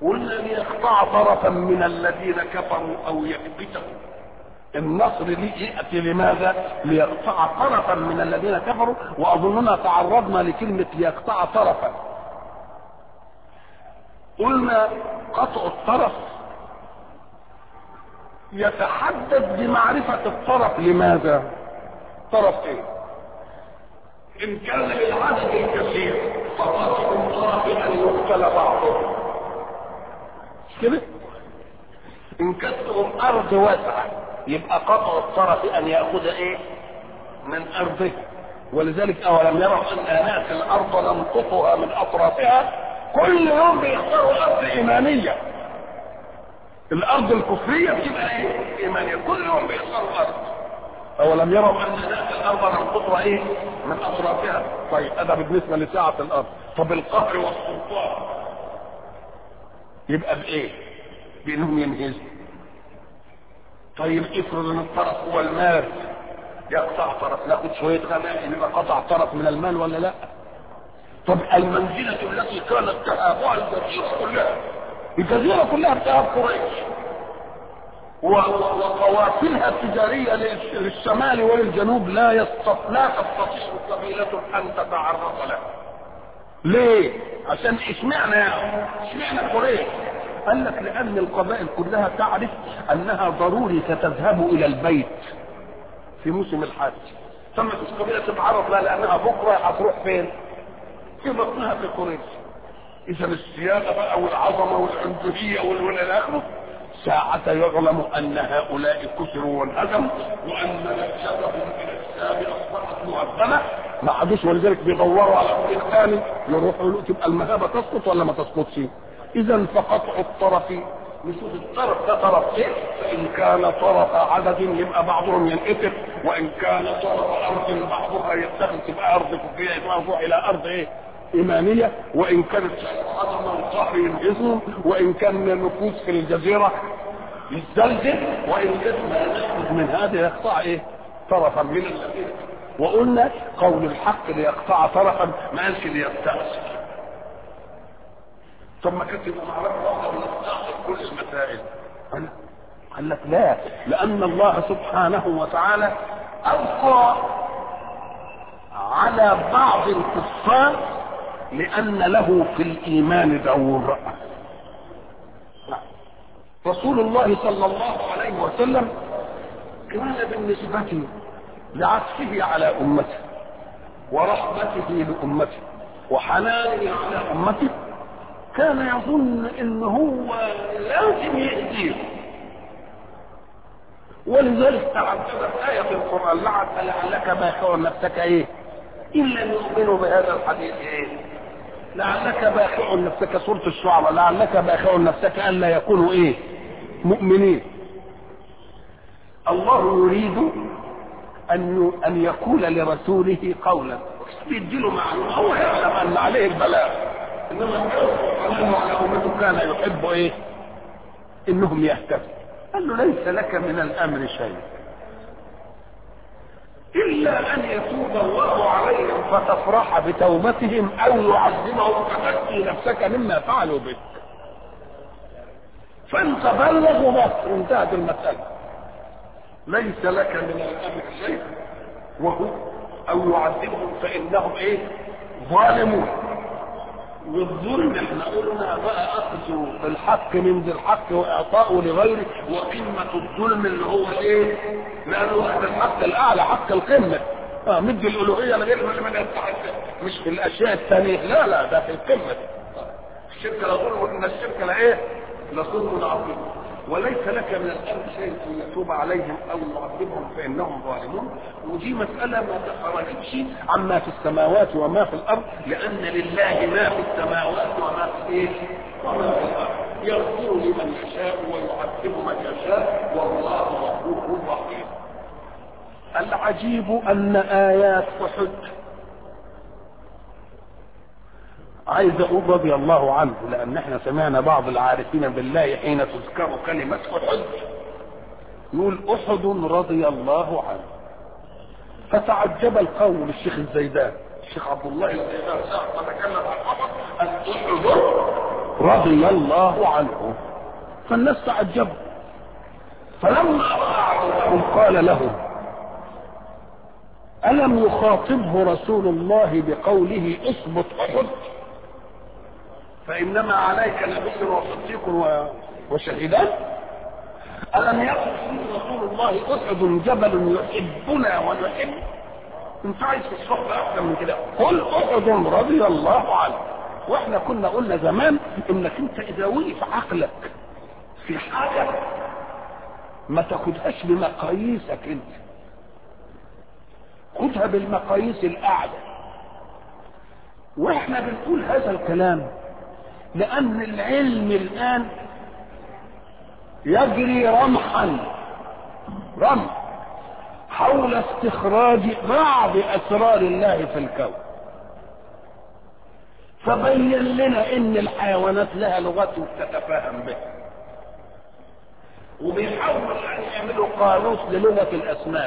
قلنا ليقطع طرفا من الذين كفروا او يكبتهم النصر ليه ياتي لماذا؟ ليقطع طرفا من الذين كفروا واظننا تعرضنا لكلمه ليقطع طرفا قلنا قطع الطرف يتحدد بمعرفة الطرف لماذا؟ طرف ايه؟ إن كان للعدد الكثير فقطع الطرف أن يقتل بعضهم مش كده؟ إن كانت الأرض واسعة يبقى قطع الطرف أن يأخذ إيه؟ من أرضه ولذلك أولم يروا أن نأتي الأرض ننقطها من أطرافها كل يوم بيختاروا أرض إيمانية الأرض الكفرية بتبقى إيه؟ إيمانية كل يوم بيختاروا أرض أولم يروا أن نأتي الأرض ننقطها إيه؟ من أطرافها طيب هذا بالنسبة لسعة الأرض طب القهر والسلطان يبقى بإيه؟ بأنهم ينهزوا طيب افرض ان الطرف هو المال يقطع طرف ناخد شويه غنائم يبقى قطع طرف من المال ولا لا؟ طب المنزله التي كانت تهابها الجزيره كلها الجزيره كلها بتهاب قريش وقوافلها التجاريه للشمال وللجنوب لا يستطيع لا تستطيع قبيله ان تتعرض لها. ليه؟ عشان اشمعنى اشمعنى قريش؟ قال لك لان القبائل كلها تعرف انها ضروري ستذهب الى البيت في موسم الحج ثم فيش قبيله تتعرض لها لانها بكره هتروح فين؟ في بطنها في قريش اذا السياده بقى والعظمه والعنجهيه والى اخره ساعة يعلم أن هؤلاء كسروا وانهزموا وأن نفسهم إلى السام أصبحت مهبلة ما عادوش ولذلك بيدوروا على طريق ثاني يروحوا له تبقى المهابة تسقط ولا ما تسقطش؟ إذا فقطع الطرف نشوف الطرف ده طرف ايه فان كان طرف عدد يبقى بعضهم ينقطع وان كان طرف ارض بعضها يتخذ تبقى ارض كفريه يبقى مرفوع الى ارض ايه ايمانيه وان كانت عظمه وقهر ينهزم وان كان نفوس في الجزيره يزلزل وان كان ما ناخذ من هذا يقطع ايه طرفا من الذين وقلنا قول الحق ليقطع طرفا ما قالش ليستأصل ثم كانت يبقى معركه واحده ونستأصل كل المسائل قال قال لك لا لان الله سبحانه وتعالى القى على بعض الكفار لان له في الايمان دور رسول الله صلى الله عليه وسلم كان بالنسبة لعطفه على أمته ورحمته لأمته وحنانه على أمته كان يظن ان هو لازم يهديه ولذلك تعددت آية في القرآن لعل لعلك باخع نفسك ايه؟ إن لم يؤمنوا بهذا الحديث ايه؟ لعلك باخع نفسك سورة الشعراء لعلك باخع نفسك ألا يكونوا ايه؟ مؤمنين الله يريد أن أن يقول لرسوله قولا بيديله معلومة هو يعلم أن عليه البلاغ انما الله على امته كان يحب ايه انهم يهتدوا قال له ليس لك من الامر شيء الا ان يتوب الله عليهم فتفرح بتوبتهم او يعذبهم فتأتي نفسك مما فعلوا بك فانت بلغ وبس انتهت المسألة ليس لك من الامر شيء وهو او يعذبهم فانهم ايه ظالمون والظلم احنا قلنا بقى اخذ الحق من ذي الحق واعطاؤه لغيره وقمة الظلم اللي هو ايه؟ لانه واخد الحق الاعلى حق القمة اه مدي الالوهية لغير من من يستحق مش في الاشياء الثانية لا لا ده في القمة الشرك لا ظلم ان الشرك لا ايه؟ لظلم عظيم وليس لك من الامر شيء ان يتوب عليهم او يعذبهم فانهم ظالمون ودي مساله ما تخرجتش عما في السماوات وما في الارض لان لله ما في السماوات وما في ايه؟ وما في الارض يغفر لمن يشاء ويعذب من يشاء والله غفور رحيم العجيب ان ايات احد عايز اقول رضي الله عنه لان احنا سمعنا بعض العارفين بالله حين تذكر كلمة احد يقول احد رضي الله عنه فتعجب القوم للشيخ الزيدان الشيخ عبد الله الزيدان ساعة ما تكلم عن احد ان احد رضي الله عنه فالناس تعجبوا فلما راى عوفهم قال لهم الم يخاطبه رسول الله بقوله اثبت احد فانما عليك نبي وصديق و- وشهيدان الم يقل رسول الله احد جبل يحبنا ونحب انت عايز في الصحبه اكثر من كده قل احد رضي الله عنه واحنا كنا قلنا زمان انك انت اذا وقف عقلك في حاجه ما تاخدهاش بمقاييسك انت خدها بالمقاييس الاعلى واحنا بنقول هذا الكلام لان العلم الان يجري رمحا رمح حول استخراج بعض اسرار الله في الكون فبين لنا ان الحيوانات لها لغات تتفاهم بها وبيحاولوا ان يعملوا قاموس للغه الاسماك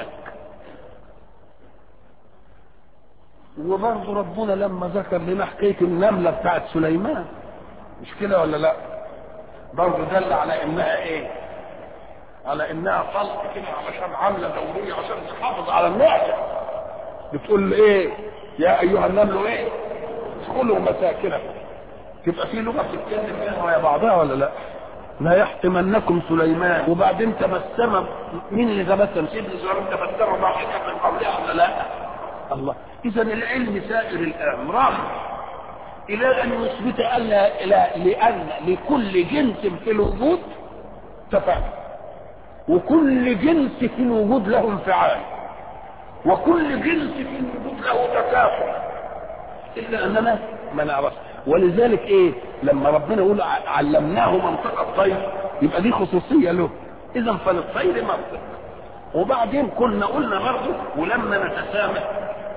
وبرضه ربنا لما ذكر لنا حكايه النمله بتاعت سليمان مش كده ولا لا برضه دل على انها ايه على انها طلق كده علشان عامله دوريه عشان تحافظ على النعمه بتقول ايه يا ايها النمل ايه ادخلوا مساكنكم تبقى في لغه بتتكلم بينها ويا بعضها ولا لا لا يحتمنكم سليمان وبعدين تبسم مين اللي تبسم سيدنا سليمان تبسم ضاحكا من قولها ولا لا الله اذا العلم سائر الان راح الى ان يثبت ان لا إله لان لكل جنس في الوجود تفاهم وكل جنس في الوجود له انفعال وكل جنس في الوجود له تكافؤ الا اننا ما نعرفش ولذلك ايه لما ربنا يقول ع- علمناه منطق الطير يبقى دي خصوصيه له اذا فللطير منطق وبعدين كنا قلنا برضه ولما نتسامح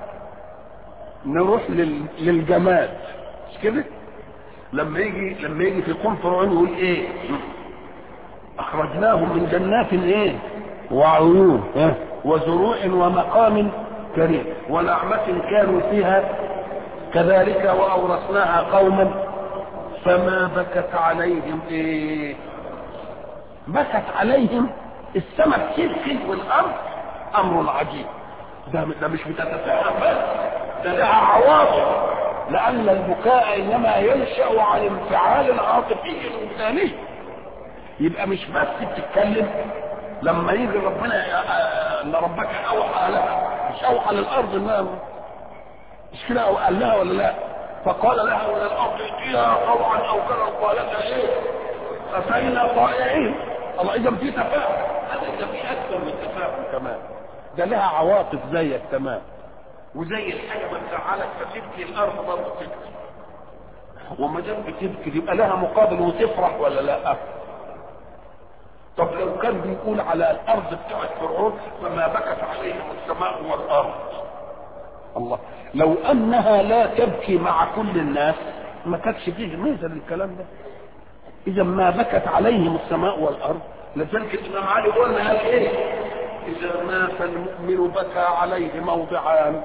نروح لل... للجماد مش كده لما يجي لما يجي في قوم فرعون يقول ايه اخرجناهم من جنات ايه وعيون ها؟ وزروع ومقام كريم ونعمة كانوا فيها كذلك واورثناها قوما فما بكت عليهم ايه بكت عليهم السماء تبكي والارض امر عجيب ده ده مش بتتفاهم بس ده لها عواطف لان البكاء انما ينشا عن انفعال عاطفي انساني يبقى مش بس بتتكلم لما يجي ربنا ان ربك اوحى لها مش اوحى للارض انها مش كده او قال لها ولا لا فقال لها ولا الارض ائتيها طوعا او كرها قالت ايه اتينا طائعين الله اذا في تفاهم هذا اذا في اكثر من تفاهم كمان ده لها عواطف زيك تمام وزي الحاجه ما تزعلك فتبكي الارض برضه تبكي وما دام بتبكي يبقى لها مقابل وتفرح ولا لا طب لو كان بيقول على الارض بتاعت فرعون فما بكت عليهم السماء والارض الله لو انها لا تبكي مع كل الناس ما كانتش فيه ميزه للكلام ده اذا ما بكت عليهم السماء والارض لذلك الامام علي قلنا قال ايه اذا مات المؤمن بكى عليه موضعان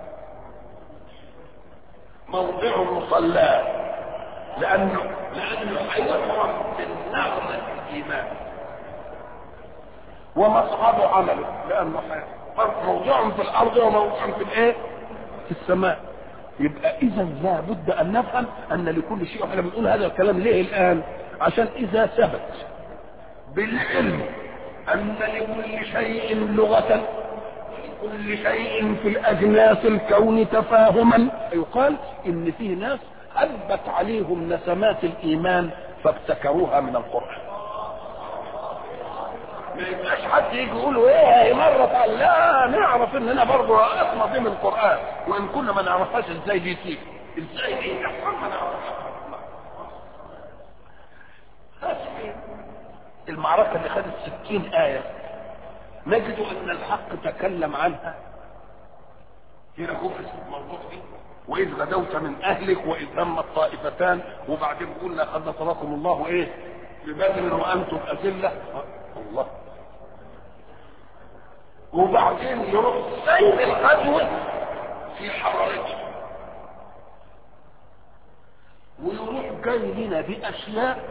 موضع مصلاه لانه لانه هيفرح من نغمه الايمان ومصعد عمله لانه فرق موضع في الارض وموضع في الايه في السماء يبقى اذا لابد ان نفهم ان لكل شيء واحنا بنقول هذا الكلام ليه الان عشان اذا ثبت بالعلم ان لكل شيء لغه لكل شيء في الاجناس الكون تفاهما يقال ان فيه ناس هبت عليهم نسمات الايمان فابتكروها من القران ما يبقاش حد يجي يقول ايه هي مره قال لا نعرف اننا برضه رأسنا دي من القران وان كنا ما نعرفهاش ازاي دي تيجي ازاي دي تحصل ما نعرفهاش هذه المعركه اللي خدت ستين ايه نجد ان الحق تكلم عنها هنا خفت الموضوع دي واذ غدوت من اهلك واذ همت طائفتان وبعدين قلنا قد نصركم الله ايه ببدر وانتم اذله الله وبعدين يروح سيد الغزو في حرارته ويروح جاي لنا باشياء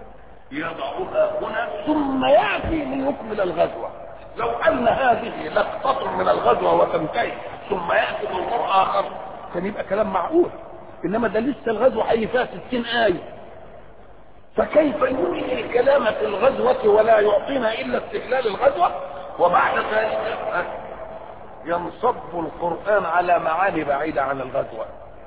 يضعها هنا ثم ياتي ليكمل الغزوه لو ان هذه لقطه من الغزوه وتنتهي ثم ياتي موضوع اخر كان يبقى كلام معقول انما ده لسه الغزوه حي فيها 60 ايه فكيف ينهي الكلام في الغزوه ولا يعطينا الا استهلال الغزوه وبعد ذلك ينصب القران على معاني بعيده عن الغزوه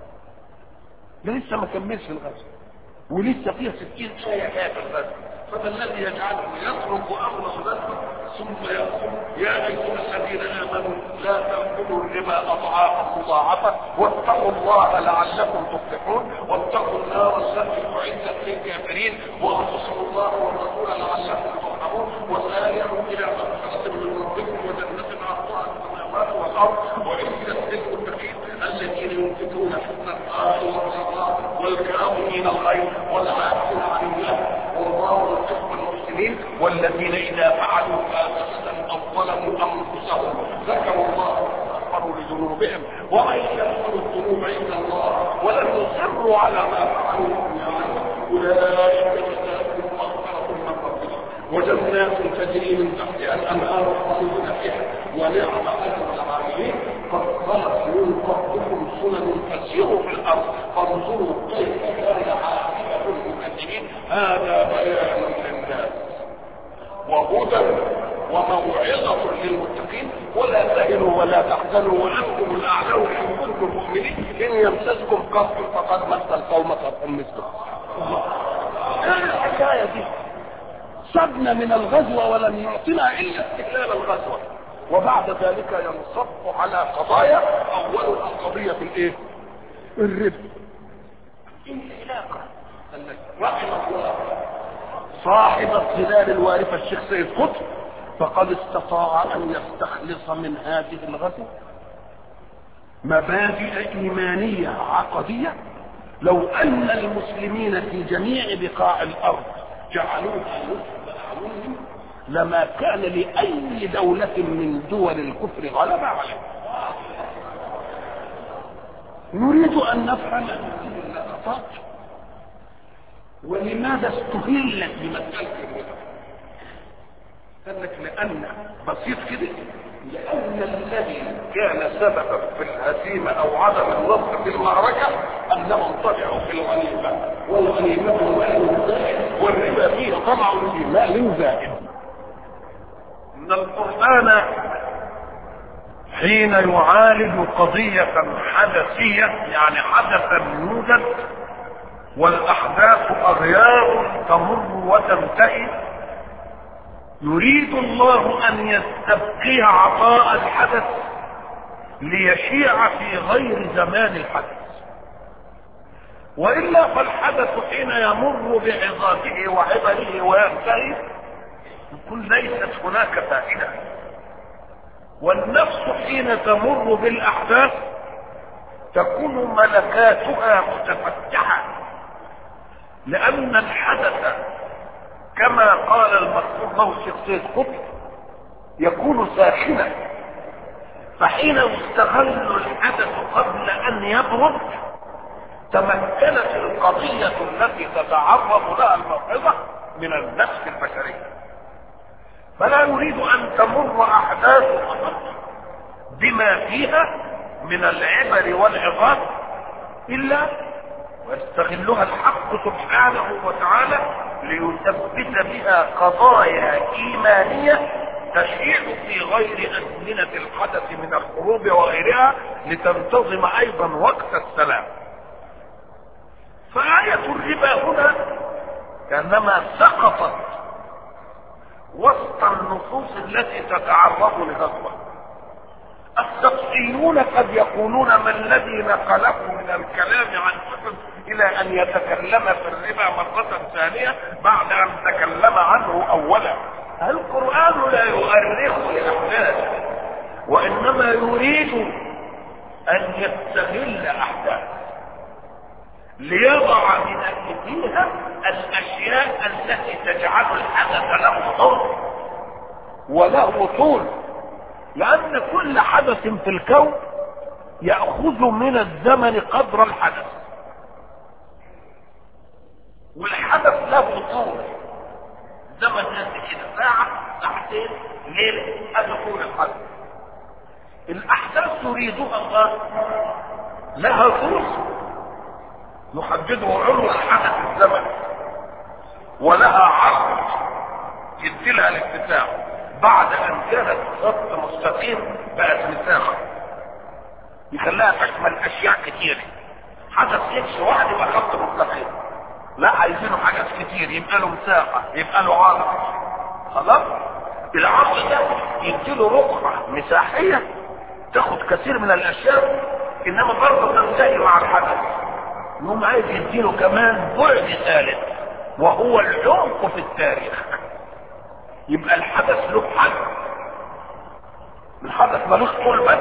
ده لسه ما كملش الغزوه ولسه فيها 60 آية كافر بس فما الذي يجعله يترك أمر الغزوة ثم يقول يا أيها الذين آمنوا لا تأكلوا الربا أضعافا مضاعفة واتقوا الله لعلكم تفلحون واتقوا النار التي أعدت للكافرين وأنصروا الله والرسول لعلكم ترحمون وسارعوا إلى مغفرة من ربكم وجنة عرضها السماوات والأرض وعزت للمتقين الذين ينفقون في السراء والضراء والكاظمين الغيظ والعافين عن الله والله يحب المحسنين والذين اذا فعلوا فاحسنوا او ظلموا انفسهم ذكروا الله فاستغفروا لذنوبهم ومن يغفر الذنوب عند الله ولم يصروا على ما فعلوا اولئك جزاؤهم مغفره من ربهم وجنات تجري من تحتها الانهار خالدين فيها ونعم اجر العاملين قد خلت من قبلكم سنن فسيروا في الارض فانظروا كيف كان عاقبه المكذبين هذا بيان للناس وهدى وموعظة للمتقين ولا تهنوا ولا تحزنوا وأنتم الأعلون إن كنتم مؤمنين إن يمسسكم قرح فقد مس القوم قرح مثله ايه الحكاية دي صدنا من الغزوة ولم يعطنا إلا استهلال الغزوة وبعد ذلك ينصب على قضايا أولها قضية الإيه؟ الربا إيه العلاقة؟ رحمه الله صاحب الظلال الوارفة الشيخ سيد قطب فقد استطاع أن يستخلص من هذه الغزوة مبادئ إيمانية عقدية لو أن المسلمين في جميع بقاع الأرض جعلوها نصب أعينهم لما كان لأي دولة من دول الكفر غلبة عليه نريد أن نفهم هذه اللقطات ولماذا استهلت بمسألة الربا قال لك لأن بسيط كده لأن الذي كان سببا في الهزيمة أو عدم النصر في المعركة أنهم طمعوا في الغنيمة والغنيمة مال زائد والربا فيه طمع في مال زائد ان القرآن حين يعالج قضية حدثية يعني حدثا يوجد والأحداث أغيار تمر وتنتهي يريد الله أن يستبقي عطاء الحدث ليشيع في غير زمان الحدث وإلا فالحدث حين يمر بعظاته وعبره وينتهي يكون ليست هناك فائدة والنفس حين تمر بالأحداث تكون ملكاتها متفتحة لأن الحدث كما قال المذكور له الشيخ سيد قطب يكون ساخنا فحين يستغل الحدث قبل أن يبرد تمكنت القضية التي تتعرض لها الموعظة من النفس البشرية فلا يريد ان تمر احداث بما فيها من العبر والعظات الا ويستغلها الحق سبحانه وتعالى ليثبت بها قضايا ايمانيه تشيع في غير ازمنه الحدث من الحروب وغيرها لتنتظم ايضا وقت السلام فآية الربا هنا كانما سقطت وسط النصوص التي تتعرض لغزوة السطحيون قد يقولون ما الذي نقله من الكلام عن حسن الى ان يتكلم في الربا مرة ثانية بعد ان تكلم عنه اولا القرآن لا يؤرخ الاحداث وانما يريد ان يستغل احداث ليضع من ايديها الاشياء التي تجعل الحدث له طول وله طول لان كل حدث في الكون ياخذ من الزمن قدر الحدث والحدث له طول زمن قد كده ساعة ساعتين ليلة هذا طول الحدث الأحداث يريدها الله لها طول يحدده علو الحدث الزمن ولها عرض يدي لها الاتساع بعد ان كانت خط مستقيم بقت مساحه يخليها تشمل اشياء كتيره حدث يكس واحد يبقى خط مستقيم لا عايزينه حاجات كتير يبقى له مساحه يبقى له عرض خلاص العرض ده يديله رقعه مساحيه تاخد كثير من الاشياء انما برضه تنتهي مع الحدث يقوم عايز يديله كمان بعد ثالث وهو العمق في التاريخ يبقى الحدث له حد الحدث ملوش طول بس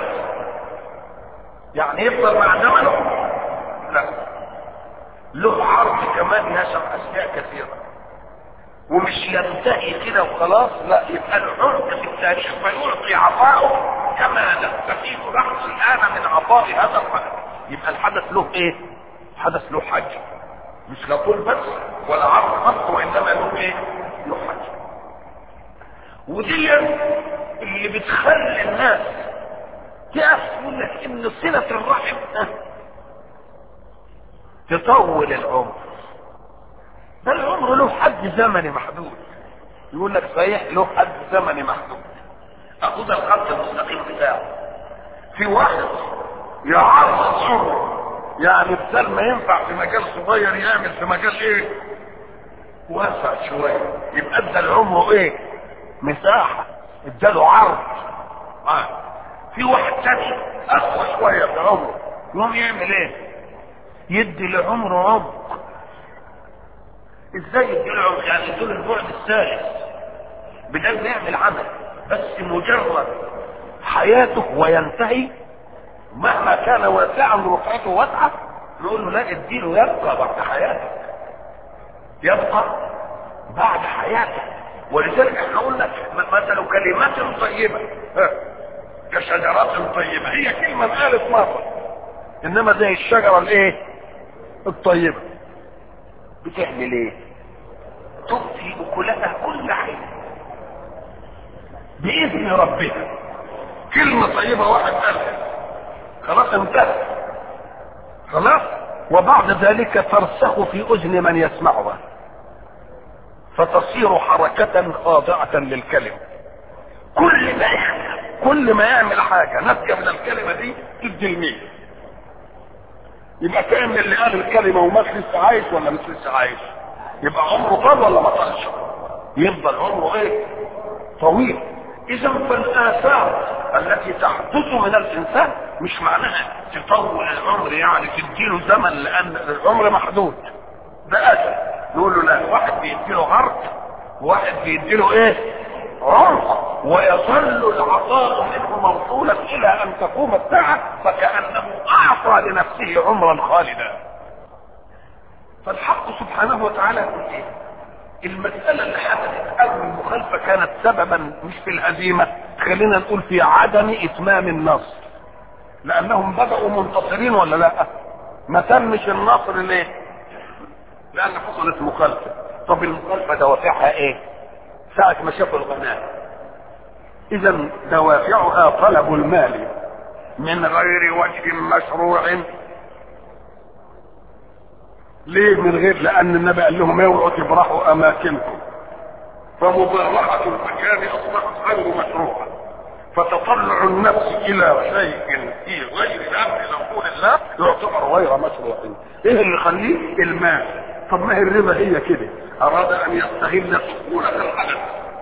يعني يفضل مع زمنه لا له عرض كمان يشرح اشياء كثيره ومش ينتهي كده وخلاص لا يبقى العمق في التاريخ فيعطي عطاؤه كما نستفيد نحن الان من عطاء هذا الحدث يبقى الحدث له ايه حدث له حجم مش لا طول بس ولا عرض بس وانما له ايه له حجم ودي اللي بتخلي الناس تقف تقول لك ان صله الرحم تطول العمر ده العمر له حد زمني محدود يقول لك صحيح له حد زمني محدود اخذ الخط المستقيم بتاعه في واحد يعرض عمره يعني بدل ما ينفع في مجال صغير يعمل في مجال ايه واسع شويه يبقى ادى العمر ايه مساحه اداله عرض آه. في واحد تاني اقوى شويه في عمره يقوم يعمل ايه يدي لعمره عمق ازاي يدي له عمق يعني يدي له البعد الثالث بدل ما يعمل عمل بس مجرد حياته وينتهي مهما كان واسعا رفعته واسعه نقول له لا اديله يبقى بعد حياتك يبقى بعد حياتك ولذلك احنا قلنا مثل كلمات طيبه كشجرات طيبه هي كلمه قالت مره انما زي الشجره الايه الطيبه بتعمل ايه تؤتي اكلها كل حين باذن ربها كلمه طيبه واحد قالها خلاص انتهى خلاص وبعد ذلك ترسخ في اذن من يسمعها فتصير حركة خاضعة للكلمة كل ما يعمل كل ما يعمل حاجة ناتجة من الكلمة دي تدي الميل يبقى كأن اللي قال الكلمة ومات لسه عايش ولا مش لسه عايش يبقى عمره طال ولا ما طالش يفضل عمره ايه طويل اذا فالاثار التي تحدث من الانسان مش معناها تطول العمر يعني تديله زمن لان العمر محدود ده اجل نقول له لا واحد بيديله عرض وواحد بيديله ايه عمق ويظل العطاء منه موصولا الى ان تقوم الساعه فكانه اعطى لنفسه عمرا خالدا فالحق سبحانه وتعالى يقول ايه المسألة اللي حدثت قبل المخالفة كانت سببا مش في الهزيمة خلينا نقول في عدم إتمام النصر لأنهم بدأوا منتصرين ولا لا ما تمش النصر ليه لأن حصلت مخالفة طب المخالفة دوافعها ايه ساعة ما شافوا الغنائم إذا دوافعها طلب المال من غير وجه مشروع ليه من غير لان النبي قال لهم اوعوا تبرحوا اماكنكم فمبارحة المكان اصبحت غير مشروعة فتطلع النفس الى شيء في غير امر لقول الله يعتبر غير مشروع ايه اللي يخليه المال طب ما هي الربا هي كده اراد ان يستغل سهولة الحدث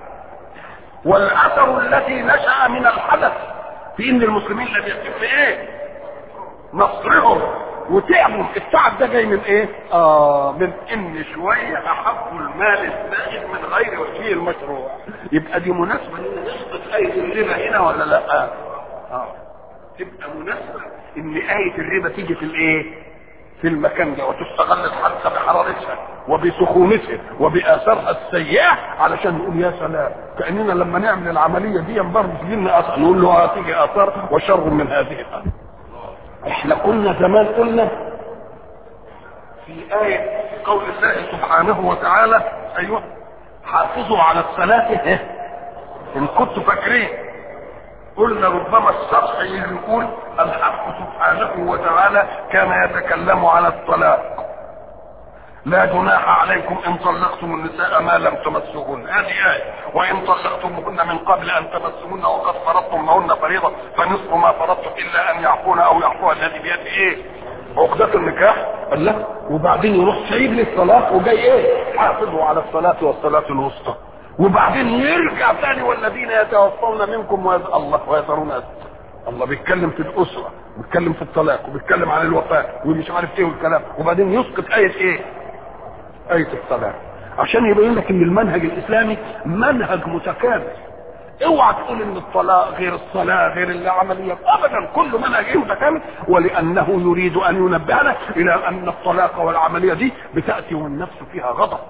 والاثر الذي نشأ من الحدث في ان المسلمين لم يتم ايه نصرهم وتعبوا التعب ده جاي من ايه اه من ان شوية احبوا المال الزائد من غير وجهه المشروع يبقى دي مناسبة ان نسقط آية الربا هنا ولا لا اه تبقى مناسبة ان آية الربا تيجي في الايه في المكان ده وتستغل الحادثة بحرارتها وبسخونتها وبآثارها السيئة علشان نقول يا سلام كأننا لما نعمل العملية دي برضه تجي لنا أثر نقول له هتيجي آثار وشر من هذه احنا كنا زمان قلنا في آية قول الله سبحانه وتعالى ايوه حافظوا على الصلاة ان كنتوا فاكرين قلنا ربما السطح يقول الحق سبحانه وتعالى كان يتكلم على الطلاق لا جناح عليكم ان طلقتم النساء ما لم تمسوهن هذه آية وان طلقتموهن من قبل ان تمسوهن وقد فرضتم لهن فريضة فنصف ما فرضتم الا ان يعفون او يعفو الذي بيده ايه عقدة النكاح قال لا وبعدين يروح سايب لي الصلاة وجاي ايه حافظوا على الصلاة والصلاة الوسطى وبعدين يرجع تاني والذين يتوفون منكم ويز... الله ويذرون أسر. الله بيتكلم في الأسرة بيتكلم في الطلاق وبيتكلم عن الوفاة ومش عارف ايه والكلام وبعدين يسقط آية ايه آية الصلاة عشان يبين لك ان المنهج الاسلامي منهج متكامل اوعى تقول ان الطلاق غير الصلاة غير العملية ابدا كل منهج متكامل ولانه يريد ان ينبهنا الى ان الطلاق والعملية دي بتأتي والنفس فيها غضب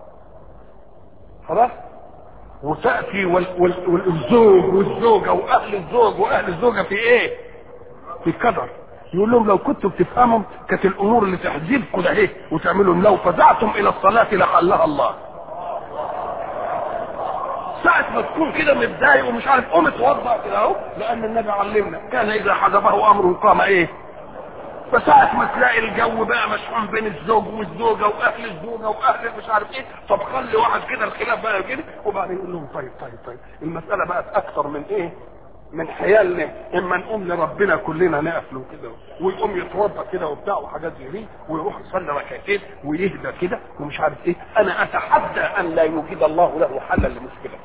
خلاص وتأتي وال وال والزوج والزوجة واهل الزوج واهل الزوجة في ايه في كدر يقول لهم لو كنتوا بتفهموا كانت الامور اللي تحزبكم ده ايه وتعملوا لو فزعتم الى الصلاة لحلها الله ساعة ما تكون كده متضايق ومش عارف قوم اتوضا كده اهو لان النبي علمنا كان اذا حزبه امر قام ايه فساعة ما تلاقي الجو بقى مشحون بين الزوج والزوجة واهل الزوجة واهل مش عارف ايه طب خلي واحد كده الخلاف بقى كده وبعدين يقول لهم طيب طيب طيب المسألة بقت اكثر من ايه من حيالنا اما نقوم لربنا كلنا نقف له كده ويقوم يتوضا كده وبتاع وحاجات زي دي ويروح يصلي ركعتين ويهدى كده ومش عارف ايه انا اتحدى ان لا يوجد الله له حلا لمشكلته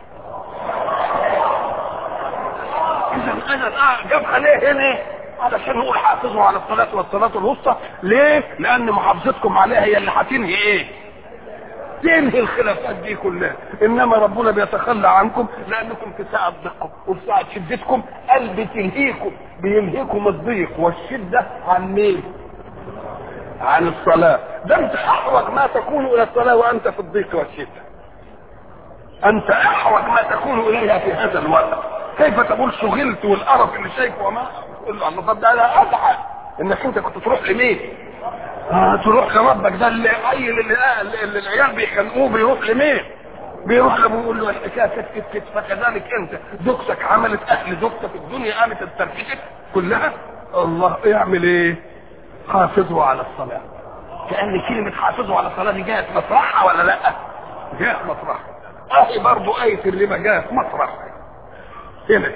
اذا انا جابها ليه هنا علشان نقول حافظوا على الصلاة والصلاة الوسطى ليه؟ لأن محافظتكم عليها هي اللي هتنهي إيه؟ تنهي الخلافات دي كلها انما ربنا بيتخلى عنكم لانكم في ساعه ضيقكم وفي ساعه شدتكم قلب تلهيكم بيلهيكم الضيق والشده عن مين؟ عن الصلاه ده انت احوج ما تكون الى الصلاه وانت في الضيق والشده انت احوج ما تكون اليها في هذا الوقت كيف تقول شغلت والقرف اللي شايفه وما تقول له الله طب ده انا ازعل انك انت كنت تروح لمين؟ آه تروح لربك ده اللي عيل اللي, اللي, اللي العيال بيخنقوه بيروح لمين؟ بيروح لابوه يقول له الحكايه كت كت كت فكذلك انت زوجتك عملت اهل زوجتك الدنيا قامت التركيزك كلها الله يعمل ايه؟ حافظوا على الصلاه كان كلمه حافظوا على الصلاه دي جاءت مطرحها ولا لا؟ جاءت مطرحها اهي برضه ايه الربا جاءت مطرحها هنا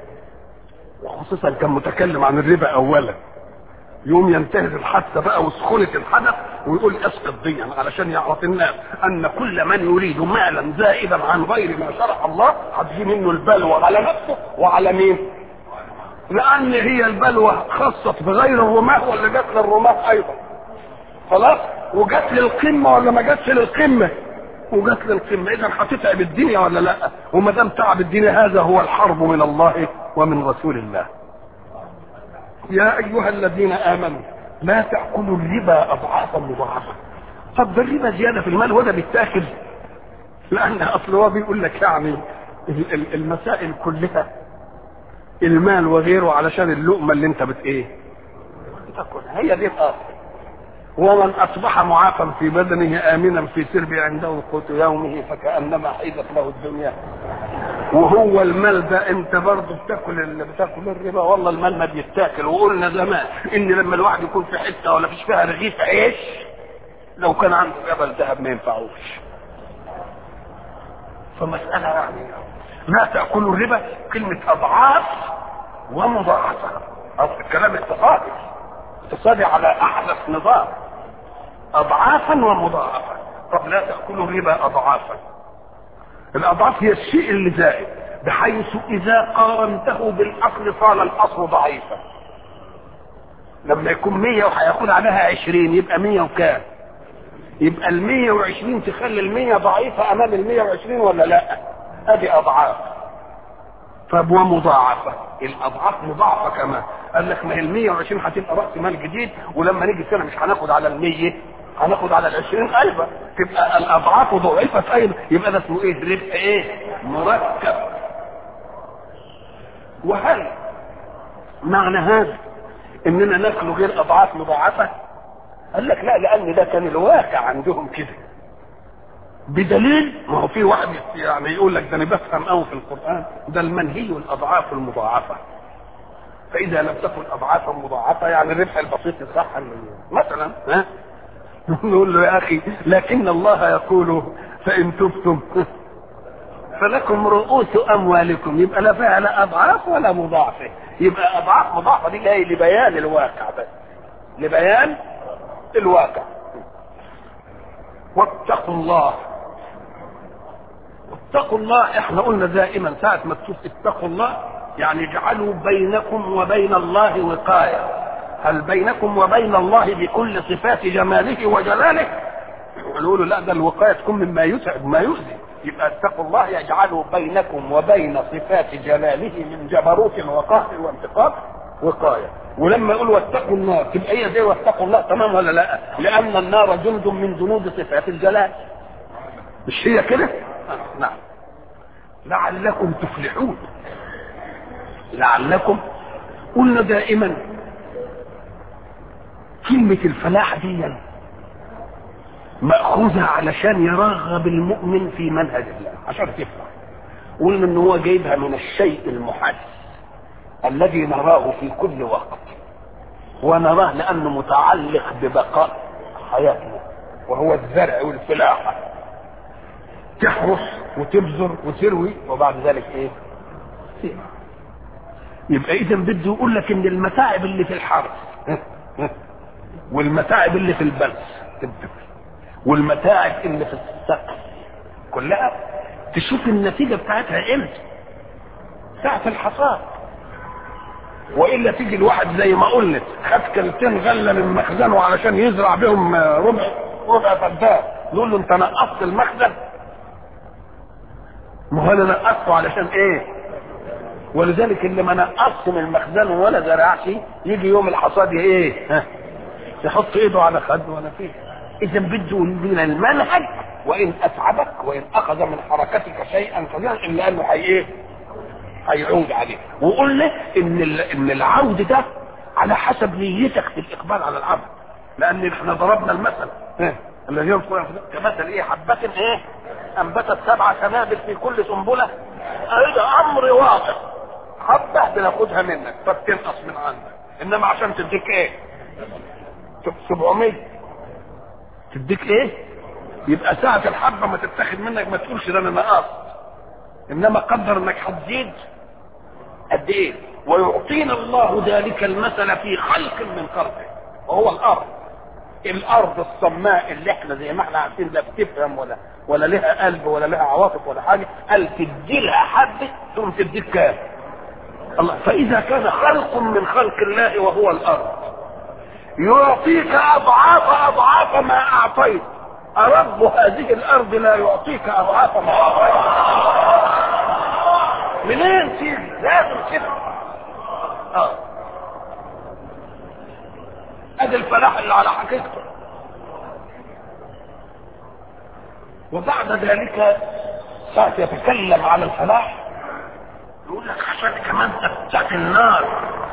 وخصوصا كان متكلم عن الربا اولا يوم ينتهز الحادثه بقى وسخونه الحدث ويقول اسقط ديا علشان يعرف الناس ان كل من يريد مالا زائدا عن غير ما شرع الله هتجي منه البلوى على نفسه وعلى مين؟ لان هي البلوى خصت بغير الرماه ولا جت للرماه ايضا خلاص وجت للقمه ولا ما جاتش للقمه وجت للقمه اذا هتتعب الدنيا ولا لا وما دام تعب الدنيا هذا هو الحرب من الله ومن رسول الله يا ايها الذين امنوا لا تاكلوا الربا اضعافا مضاعفه طب ده الربا زياده في المال وده بيتاكل لان اصل هو بيقول لك يعني المسائل كلها المال وغيره علشان اللقمه اللي انت بت ايه بتاكلها هي دي الاصل ومن اصبح معافا في بدنه امنا في سربه عنده قوت يومه فكانما حيزت له الدنيا وهو المال ده انت برضه بتاكل اللي بتاكل الربا والله المال ما بيتاكل وقلنا زمان ان لما الواحد يكون في حته ولا فيش فيها رغيف عيش لو كان عنده جبل ذهب ما ينفعوش فمسألة يعني لا تأكلوا الربا كلمة أضعاف ومضاعفة الكلام اقتصادي اقتصادي على أحدث نظام أضعافا ومضاعفة طب لا تأكلوا الربا أضعافا الاضعاف هي الشيء اللي زائد بحيث اذا قارنته بالاصل صار الاصل ضعيفا لما يكون مية وهياخد عليها عشرين يبقى مية وكام يبقى المية وعشرين تخلي المية ضعيفة امام المية وعشرين ولا لا ادي اضعاف طب ومضاعفة الاضعاف مضاعفة كمان قال لك ما هي المية وعشرين هتبقى رأس مال جديد ولما نيجي سنة مش هناخد على المية هناخد على العشرين ألفا تبقى الأضعاف ضعفت أيضا يبقى ده اسمه إيه؟ ربح إيه؟ مركب وهل معنى هذا إننا ناكل غير أضعاف مضاعفة؟ قال لك لا لان ده كان الواقع عندهم كده بدليل ما هو في واحد يعني يقول لك ده انا بفهم قوي في القران ده المنهي الاضعاف المضاعفه فاذا لم تكن اضعافا مضاعفه يعني الربح البسيط صح مثلا ها نقول له يا اخي لكن الله يقول فان تبتم فلكم رؤوس اموالكم يبقى لا فيها لا اضعاف ولا مضاعفه يبقى اضعاف مضاعفه دي جاي لبيان الواقع بس لبيان الواقع واتقوا الله اتقوا الله احنا قلنا دائما ساعة ما تشوف اتقوا الله يعني اجعلوا بينكم وبين الله وقاية هل بينكم وبين الله بكل صفات جماله وجلاله نقول لا ده الوقاية تكون مما يتعب ما يؤذي يبقى اتقوا الله يجعل بينكم وبين صفات جلاله من جبروت وقهر وانتقام وقاية ولما يقول واتقوا النار تبقى هي زي واتقوا الله تمام ولا لا لأن النار جند من جنود صفات الجلال مش هي كده آه، نعم لعلكم تفلحون لعلكم قلنا دائما كلمة الفلاح دي مأخوذة علشان يرغب المؤمن في منهج الله عشان تفلح قلنا ان هو جايبها من الشيء المحس الذي نراه في كل وقت ونراه لانه متعلق ببقاء حياتنا وهو الزرع والفلاحه تحرس وتبذر وتروي وبعد ذلك ايه تسيب. يبقى اذا بده يقول لك ان المتاعب اللي في الحرث والمتاعب اللي في البلس والمتاعب اللي في السقف كلها تشوف النتيجة بتاعتها امتى ساعة الحصاد والا تيجي الواحد زي ما قلت خد كلتين غله من مخزنه علشان يزرع بهم ربع ربع فدان نقول له انت نقصت المخزن ما هو انا نقصته علشان ايه ولذلك اللي ما نقصش من المخزن ولا زرعش يجي يوم الحصاد ايه ها يحط ايده على خده ولا فيه اذا بده من المنهج وان اتعبك وان اخذ من حركتك شيئا كثيرا الا انه حي ايه هيعود عليه وقلنا ان ان العود ده على حسب نيتك في الاقبال على العبد لان احنا ضربنا المثل الذي يذكر كمثل ايه حبة ايه انبتت سبع سنابل في كل سنبلة هذا امر واقع حبة بناخدها منك فبتنقص من عندك انما عشان تديك ايه 700 تديك ايه يبقى ساعة الحبة ما تتاخد منك ما تقولش ده انا نقصت انما قدر انك هتزيد قد ايه ويعطينا الله ذلك المثل في خلق من خلقه وهو الارض الارض الصماء اللي احنا زي ما احنا عارفين لا بتفهم ولا ولا لها قلب ولا لها عواطف ولا حاجه قال تدي لها حبه ثم تديك كام الله فاذا كان خلق من خلق الله وهو الارض يعطيك اضعاف اضعاف ما اعطيت أرب هذه الأرض لا يعطيك أضعاف ما أعطيت منين تيجي لازم كده اه ادي الفلاح اللي على حقيقته وبعد ذلك ساعة يتكلم على الفلاح يقول لك عشان كمان تفتح النار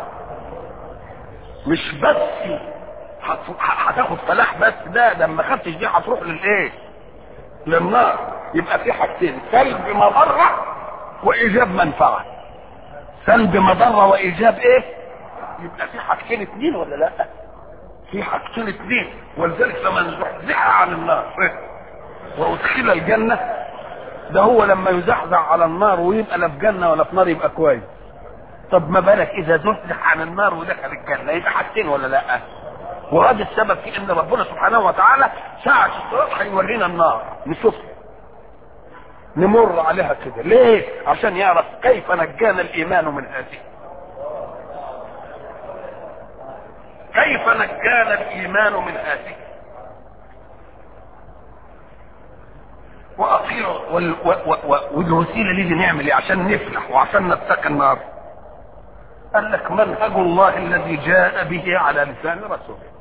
مش بس هتاخد فلاح بس ده ده ما خدتش دي هتروح للايه؟ للنار يبقى في حاجتين سلب مضره وايجاب منفعه سلب مضره وايجاب ايه يبقى في حاجتين اتنين ولا لا في حاجتين اتنين ولذلك لما نزحزح عن النار وادخل الجنه ده هو لما يزحزح على النار ويبقى لا في جنه ولا في نار يبقى كويس طب ما بالك اذا زحزح عن النار ودخل الجنه يبقى حاجتين ولا لا وهذا السبب في ان ربنا سبحانه وتعالى ساعة الصراط هيورينا النار نشوفها نمر عليها كده ليه عشان يعرف كيف نجانا الايمان من هذه كيف نجانا الايمان من هذه واطيعوا والوسيله دي نعمل ايه عشان نفلح وعشان نتقي النار قال لك منهج الله الذي جاء به على لسان رسوله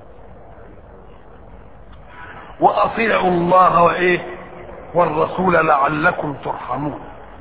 واطيعوا الله وايه والرسول لعلكم ترحمون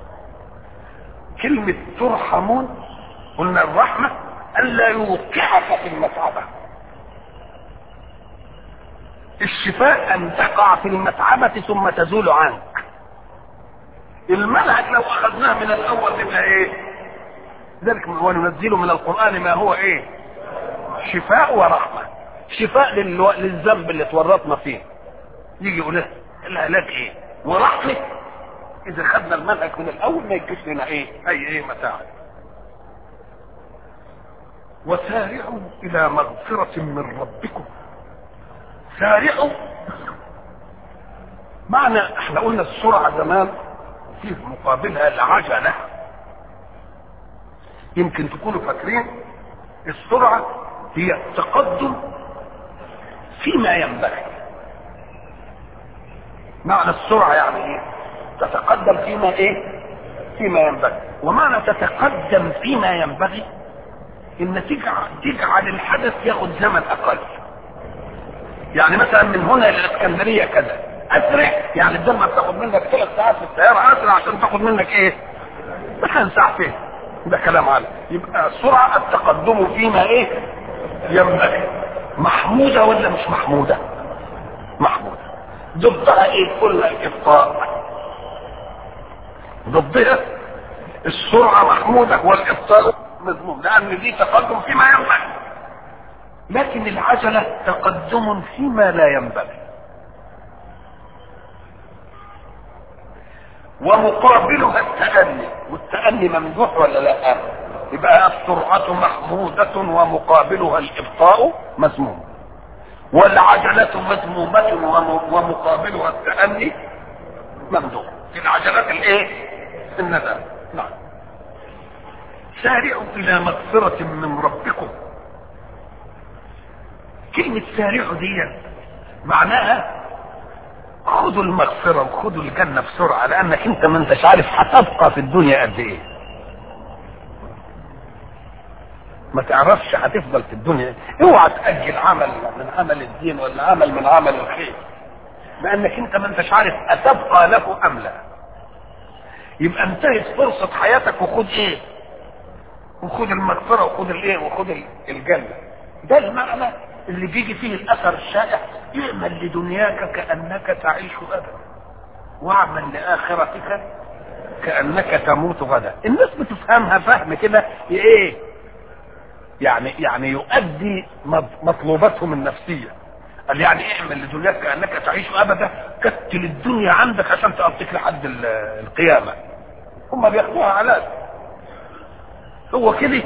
كلمة ترحمون قلنا الرحمة ألا يوقعك في المتعبة الشفاء ان تقع في المتعبة ثم تزول عنك المنهج لو اخذناه من الاول تبقى ايه ذلك وننزل من القرآن ما هو ايه شفاء ورحمة شفاء للو... للذنب اللي تورطنا فيه يجي يقول لك العلاج ايه ورحمة اذا خدنا المنهج من الاول ما يجيش لنا ايه اي ايه متاع وسارعوا الى مغفرة من ربكم سارعوا معنى احنا قلنا السرعة زمان في مقابلها العجلة يمكن تكونوا فاكرين السرعة هي التقدم فيما ينبغي معنى السرعة يعني ايه تتقدم فيما ايه فيما ينبغي ومعنى تتقدم فيما ينبغي ان تجعل, تجعل الحدث ياخد زمن اقل يعني مثلا من هنا الى الاسكندريه كذا اسرع يعني بدل ما بتاخد منك ثلاث ساعات في السياره اسرع عشان تاخد منك ايه؟ مثلا ساعتين ده كلام عالي يبقى السرعه التقدم فيما ايه؟ ينبغي محموده ولا مش محموده؟ محموده ضدها ايه؟ كل الابطاء ضدها السرعه محموده والابطاء مذموم لان دي تقدم فيما ينبغي لكن العجلة تقدم فيما لا ينبغي ومقابلها التأني والتأني ممدوح ولا لا يبقى السرعة محمودة ومقابلها الإبطاء مذموم والعجلة مذمومة ومقابلها التأني ممدوح في العجلات الايه الندم نعم سارعوا الى مغفرة من ربكم كلمة سارعوا دي معناها خدوا المغفرة وخدوا الجنة بسرعة لأنك أنت ما أنتش عارف هتبقى في الدنيا قد إيه. ما تعرفش هتفضل في الدنيا اوعى تأجل عمل من عمل الدين ولا عمل من عمل الخير لأنك أنت ما أنتش عارف أتبقى له أم لا. يبقى انتهت فرصة حياتك وخد إيه؟ وخد المغفرة وخد الإيه؟ وخد الجنة. ده المعنى اللي بيجي فيه الاثر الشائع اعمل لدنياك كانك تعيش ابدا واعمل لاخرتك كانك تموت غدا الناس بتفهمها فهم كده ايه يعني يعني يؤدي مطلوباتهم النفسيه قال يعني اعمل لدنياك كانك تعيش ابدا كتل الدنيا عندك عشان تقضيك لحد القيامه هم بياخدوها علاج هو كده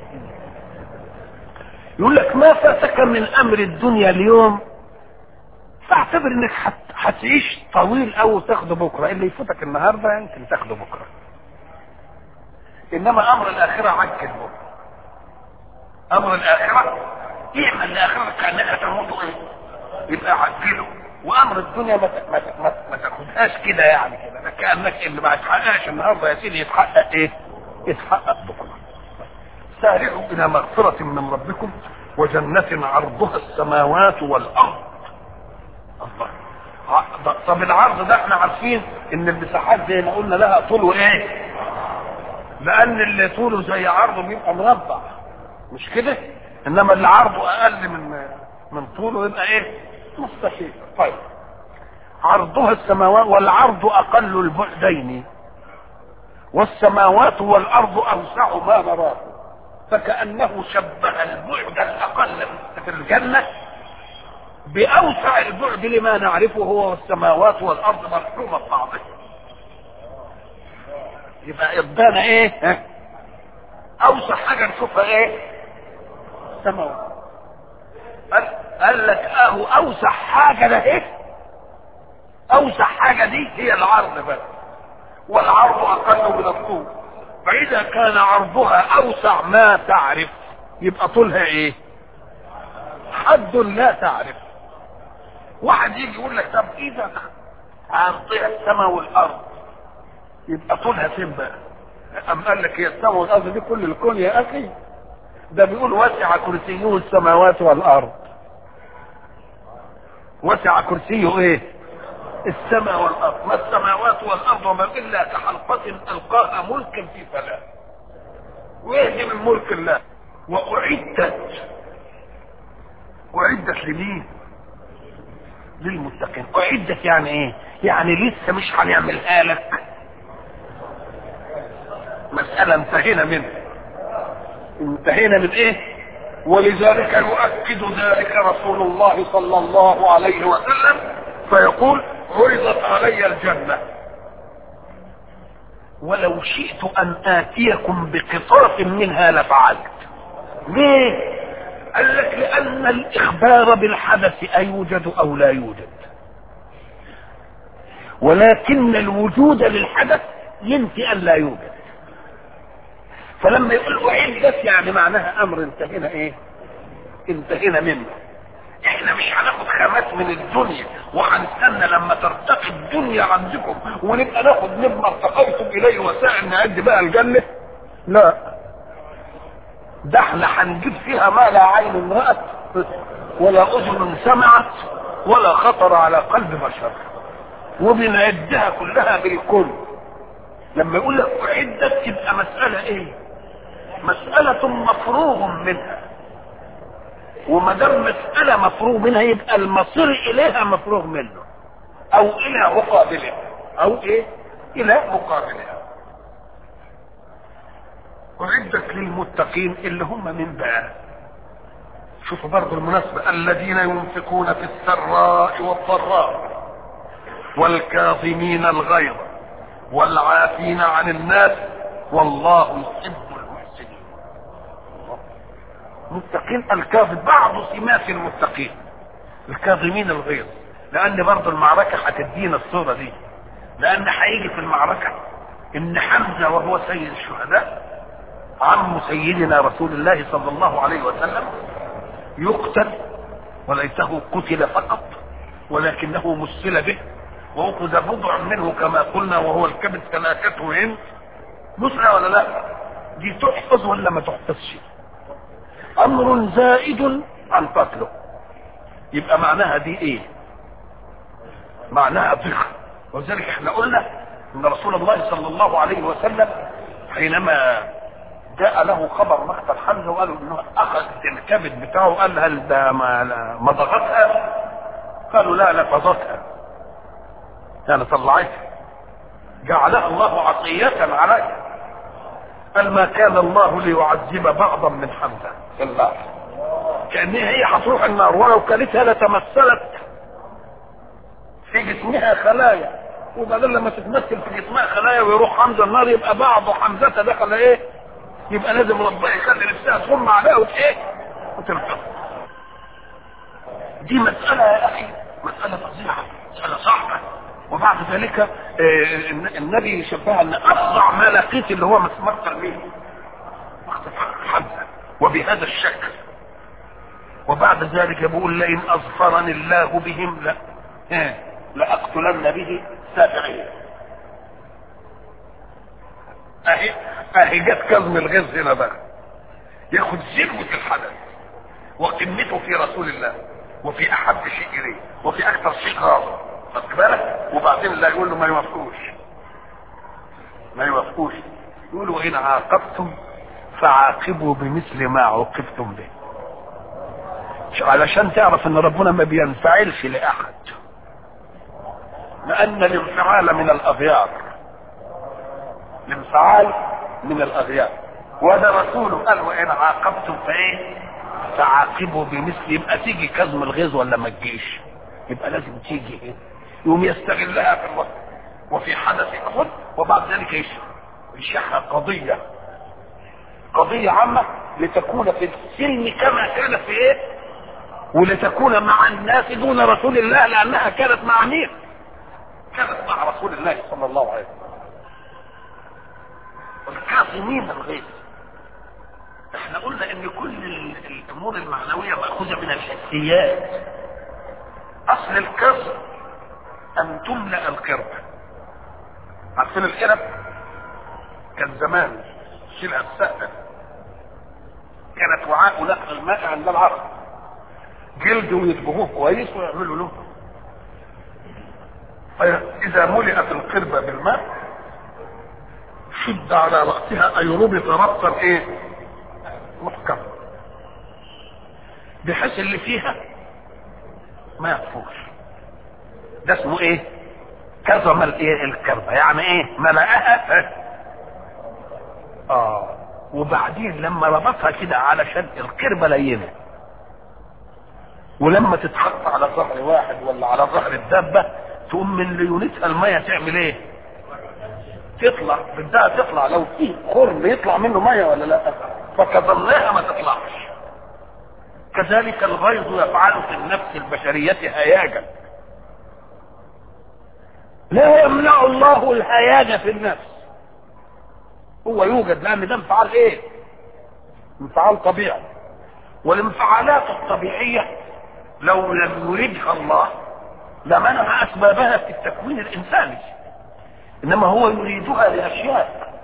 يقول لك ما فاتك من امر الدنيا اليوم فاعتبر انك هتعيش طويل او تاخده بكره اللي يفوتك النهارده يمكن تاخده بكره انما امر الاخره عجل بكره امر الاخره اعمل لاخرتك كانك تموت ايه يبقى عجله وامر الدنيا ما ما ما, ما تاخدهاش كده يعني كده كانك اللي ما يتحققش النهارده يا سيدي يتحقق ايه يتحقق بكره سارعوا الى مغفرة من ربكم وجنة عرضها السماوات والارض الله طب العرض ده احنا عارفين ان المساحات زي ما قلنا لها طول وايه لان اللي طوله زي عرضه بيبقى مربع مش كده انما اللي عرضه اقل من من طوله يبقى ايه مستحيل طيب عرضها السماوات والعرض اقل البعدين والسماوات والارض اوسع ما نراه فكأنه شبه البعد الأقل في الجنة بأوسع البعد لما نعرفه هو والسماوات والأرض مرحومة بعضها يبقى ادانا ايه اوسع حاجة نشوفها ايه السماوات قال, قال لك اهو اوسع حاجة ده ايه اوسع حاجة دي هي العرض بس والعرض اقل من الطول فإذا كان عرضها أوسع ما تعرف يبقى طولها إيه؟ حد لا تعرف. واحد يجي يقول لك طب إذا عرضها السماء والأرض يبقى طولها فين بقى؟ أم قال لك هي السماء والأرض دي كل الكون يا أخي ده بيقول وسع كرسيه السماوات والأرض. وسع كرسيه إيه؟ السماء والارض ما السماوات والارض وما الا كحلقة القاها ملكا في فلاة وايه من ملك الله واعدت اعدت لمين للمتقين اعدت يعني ايه يعني لسه مش هنعملها لك مسألة انتهينا منها انتهينا من ايه ولذلك يؤكد ذلك رسول الله صلى الله عليه وسلم فيقول عرضت علي الجنة ولو شئت ان اتيكم بقطرة منها لفعلت ليه قال لك لان الاخبار بالحدث ايوجد او لا يوجد ولكن الوجود للحدث ينفي ان لا يوجد فلما يقول اعدت يعني معناها امر انتهينا ايه انتهينا منه احنا مش هناخد خامات من الدنيا وهنستنى لما ترتقي الدنيا عندكم ونبقى ناخد مما ارتقيتم اليه وسائل نعد بقى الجنه لا ده احنا هنجيب فيها ما لا عين رأت ولا اذن سمعت ولا خطر على قلب بشر وبنعدها كلها بالكل لما يقول لك اعدت تبقى مسألة ايه مسألة مفروغ منها وما دام مسألة مفروغ منها يبقى المصير إليها مفروغ منه أو إلى مقابلها أو إيه؟ إلى مقابلها. أعدت للمتقين اللي هم من بقى شوفوا برضه المناسبة الذين ينفقون في السراء والضراء والكاظمين الغيظ والعافين عن الناس والله يحب المحسنين متقين الكاظم بعض سمات المتقين الكاظمين الغيظ لان برضه المعركة هتدينا الصورة دي لان هيجي في المعركة ان حمزة وهو سيد الشهداء عم سيدنا رسول الله صلى الله عليه وسلم يقتل وليته قتل فقط ولكنه مثل به واخذ بضع منه كما قلنا وهو الكبد ثلاثته هند مسرع ولا لا دي تحفظ ولا ما تحفظش امر زائد عن قتله يبقى معناها دي ايه معناها ضخم ولذلك احنا قلنا ان رسول الله صلى الله عليه وسلم حينما جاء له خبر مقتل حمزه وقالوا انه اخذ الكبد بتاعه قال هل ده ما مضغتها قالوا لا لفظتها يعني طلعتها جعلها الله عطية علي قال ما كان الله ليعذب بعضا من حمزة في النار كأن هي هتروح النار ولو كانتها لتمثلت في جسمها خلايا وبعدين لما تتمثل في جسمها خلايا ويروح حمزة النار يبقى بعض حمزة دخل ايه يبقى لازم ربنا يخلي نفسها تغم عليها وايه وترفض دي مسألة يا أخي مسألة فظيعة مسألة صعبة وبعد ذلك النبي شبهها ان افظع ما لقيت اللي هو مقتل مين؟ مقتل حمزه وبهذا الشكل وبعد ذلك بيقول لئن اظفرني الله بهم لا لاقتلن به سابعين اهي اهي جت كظم الغز هنا بقى ياخد ذروه الحدث وقمته في رسول الله وفي احب شيء اليه وفي اكثر شيء غاضب خدت بالك وبعدين اللي يقول له ما يوافقوش ما يوافقوش يقولوا ان عاقبتم فعاقبوا بمثل ما عوقبتم به علشان تعرف ان ربنا ما بينفعلش لاحد لان الانفعال من الاغيار الانفعال من الاغيار وده رسوله قال وان عاقبتم فايه فعاقبوا بمثل يبقى تيجي كظم الغيظ ولا ما تجيش يبقى لازم تيجي ايه يوم يستغلها في الوقت وفي حدث احد وبعد ذلك يشحها قضية قضية عامة لتكون في السلم كما كان في ايه ولتكون مع الناس دون رسول الله لانها كانت مع مين كانت مع رسول الله صلى الله عليه وسلم والكاظمين الغيظ احنا قلنا ان كل الامور المعنوية مأخوذة من الحسيات اصل الكظم ان تملأ القربة عارفين القرب كان زمان شيلها السقف كانت وعاء نقل الماء عند العرب جلد ويدبغوه كويس ويعملوا له فإذا ملئت القربة بالماء شد على رأسها أي ربط ربطا إيه؟ محكم بحيث اللي فيها ما يطفوش ده اسمه ايه كظم الايه الكربة يعني ايه ملأها اه وبعدين لما ربطها كده علشان القربة لينة ولما تتحط على ظهر واحد ولا على ظهر الدابة تقوم من ليونتها المية تعمل ايه تطلع بدها تطلع لو في خرم يطلع منه مية ولا لا فكظمناها ما تطلعش كذلك الغيظ يفعل في النفس البشرية هياجا لا يمنع الله الهياج في النفس هو يوجد لان ده انفعال ايه انفعال طبيعي والانفعالات الطبيعية لو لم يريدها الله لمنع اسبابها في التكوين الانساني انما هو يريدها لاشياء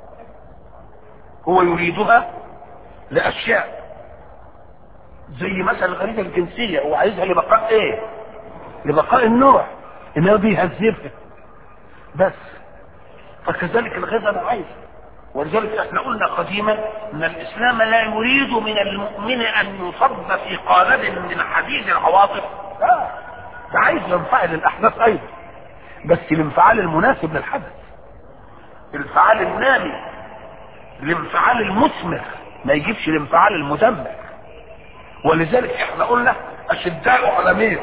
هو يريدها لاشياء زي مثلا الغريزه الجنسيه هو عايزها لبقاء ايه لبقاء النوع انما بيهذبها بس فكذلك الغذاء انا عايز ولذلك احنا قلنا قديما ان الاسلام لا يريد من المؤمن ان يصب في قالب من حديد العواطف لا ده عايز ينفعل الاحداث ايضا بس الانفعال المناسب للحدث الانفعال النامي الانفعال المثمر ما يجيبش الانفعال المدمر ولذلك احنا قلنا اشداء على مين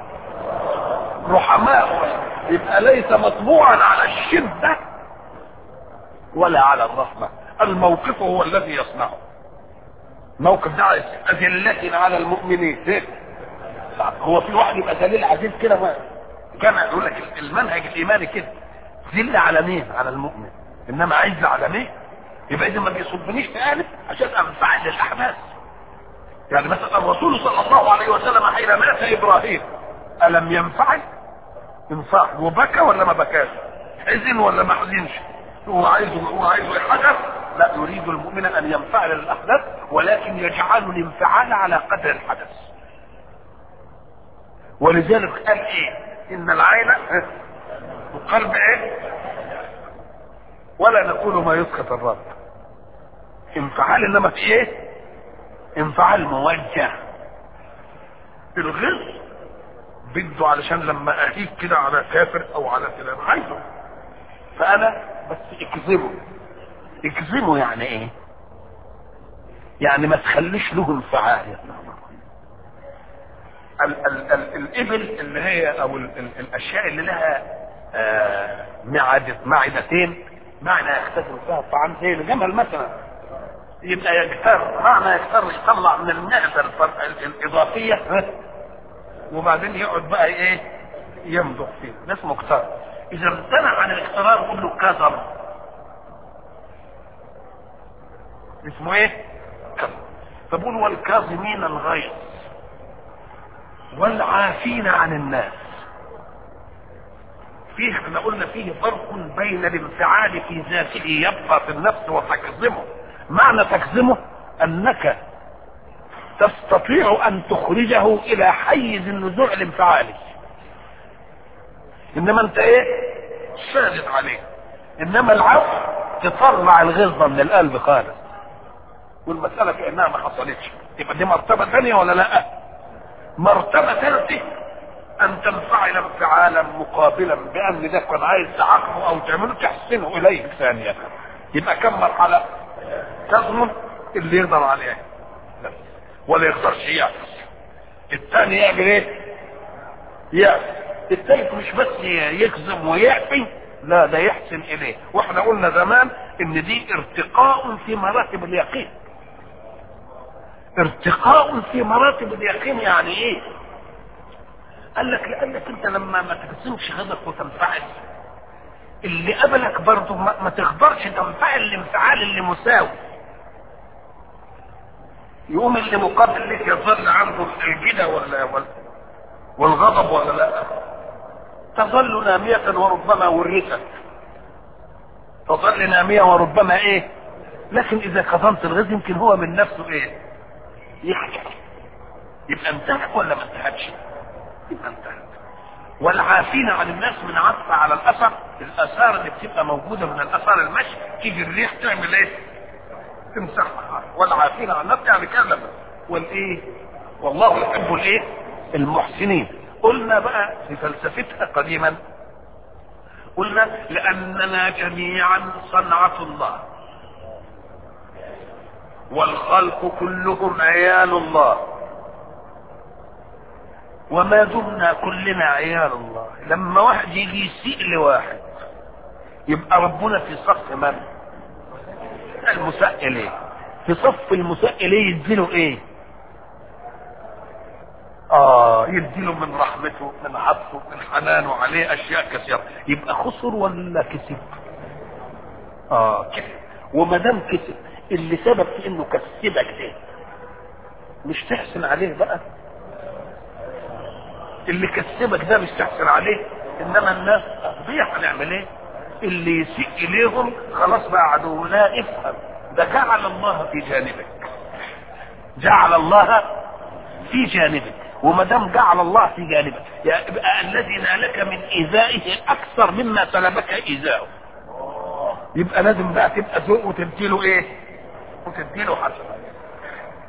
رحماء يبقى ليس مطبوعا على الشدة ولا على الرحمة الموقف هو الذي يصنعه موقف ده أذلة على المؤمنين إيه؟ هو في واحد يبقى دليل عزيز كده ما كان يقول لك المنهج الإيماني كده ذلة على مين على المؤمن إنما عزة على مين يبقى إذا ما بيصبنيش في أهلي عشان أنفعل للأحداث يعني مثلا الرسول صلى الله عليه وسلم حين مات ابراهيم الم ينفعل انصاح وبكى ولا ما بكاش حزن ولا ما حزنش هو عايز هو عايز يحدث لا يريد المؤمن ان ينفعل الاحداث ولكن يجعل الانفعال على قدر الحدث ولذلك قال ايه ان العين والقلب ايه ولا نقول ما يسخط الرب انفعال انما في ايه انفعال موجه الغز بده علشان لما اهيك كده على كافر او على كلام عايزه فانا بس اكذبه اكذبه يعني ايه يعني ما تخليش له انفعال يا ال ال ال الابل اللي هي او ال ال الاشياء اللي لها آه معدة معدتين معنى يختزن فيها الطعام زي الجمل مثلا يبقى يجتر معنى يجتر يطلع من المعدة الإضافية وبعدين يقعد بقى ايه يمضغ فيه ده اسمه اكتر اذا امتنع عن الاقترار قول له كذب اسمه ايه كذب فبقول والكاظمين الغيظ والعافين عن الناس فيه احنا قلنا فيه فرق بين الانفعال في ذاته يبقى في النفس وتكظمه معنى تكظمه انك تستطيع ان تخرجه الى حيز النزوع الانفعالي انما انت ايه شادد عليه انما العفو تطلع الغلظه من القلب خالص والمساله كانها ما حصلتش يبقى دي مرتبه ثانيه ولا لا مرتبه ثالثه ان تنفعل انفعالا مقابلا بان ده كان عايز تعاقبه او تعمله تحسنه اليه ثانيه يبقى كم مرحله تضمن اللي يقدر عليه ولا يقدرش يعكس الثاني يعمل ايه يعكس الثالث مش بس يكذب ويعفي لا ده يحسن اليه واحنا قلنا زمان ان دي ارتقاء في مراتب اليقين ارتقاء في مراتب اليقين يعني ايه قال لك لانك انت لما ما تقسمش غضبك وتنفعل اللي قبلك برضه ما, ما تقدرش تنفعل الانفعال اللي مساوي يقوم اللي مقابل لك يظل عنده الجدة ولا والغضب ولا لا تظل نامية وربما ورثت تظل نامية وربما ايه لكن اذا كظمت الغز يمكن هو من نفسه ايه يحكي يبقى انتهت ولا ما انتهتش يبقى انتهت والعافين عن الناس من عطف على الاثر الاثار اللي بتبقى موجوده من الاثار المشي تيجي الريح تعمل ايه تمسحها والعافين عن الناس يعني كلمه والايه والله يحب الايه المحسنين قلنا بقى في فلسفتها قديما قلنا لاننا جميعا صنعة الله والخلق كلهم عيال الله وما دمنا كلنا عيال الله لما واحد يجي يسيء لواحد يبقى ربنا في صف من المساء اليه في صف المساء اليه يديله ايه اه يديله من رحمته من عطفه من حنانه عليه اشياء كثيره يبقى خسر ولا كسب اه كسب وما دام كسب اللي سبب في انه كسبك ده مش تحسن عليه بقى اللي كسبك ده مش تحسن عليه انما الناس اغبياء هنعمل ايه اللي يسيء اليهم خلاص بقى عدو لا افهم ده جعل الله في جانبك جعل الله في جانبك وما دام جعل الله في جانبك يبقى الذي نالك من ايذائه اكثر مما سلبك ايذاؤه يبقى لازم بقى تبقى ذوق وتديله ايه وتديله حسنه